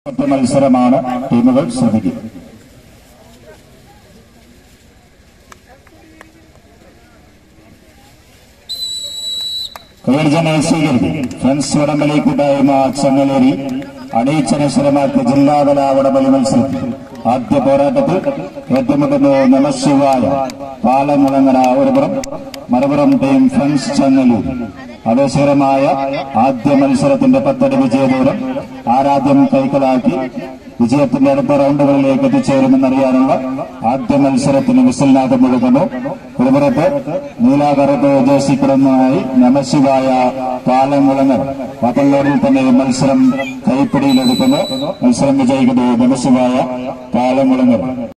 ഒറ്റ മത്സരമാണ് ടീമുകൾ ശ്രദ്ധിക്കുക കൈയർജന സ്വീകരിക്കും ഫ്രണ്ട്സ് വടംവലി കൂട്ടായ്മ ചങ്ങലേരി അണിയിച്ചനശ്വരമാക്കിയ ജില്ലാതല വടംവലി മത്സരത്തിൽ ആദ്യ പോരാട്ടത്തിൽ ഏറ്റുമുട്ടുന്നു നമശിവായ പാലമുളങ്ങര ഒരുപുറം മറുപുറം ടീം ഫ്രണ്ട്സ് ചങ്ങലൂർ ആവേശകരമായ ആദ്യ മത്സരത്തിന്റെ പത്തടി വിജയദൂരം ആരാദ്യം കൈക്കലാക്കി വിജയത്തിന്റെ അടുത്ത റൗണ്ടുകളിലേക്ക് എത്തിച്ചേരുമെന്നറിയാനുള്ള ആദ്യ മത്സരത്തിന് വിസിൽനാഥം മുഴുകുന്നു കുറുപുറത്ത് നീലാകറുപ്പ് ജേഴ്സി കിടന്നായി നമശിവായ പാലമുളങ്ങർ പത്തല്ലോടിൽ തന്നെ മത്സരം കൈപ്പിടിയിലെടുക്കുന്നു മത്സരം വിജയിക്കുന്നത് നമശിവായ പാലമുളങ്ങർ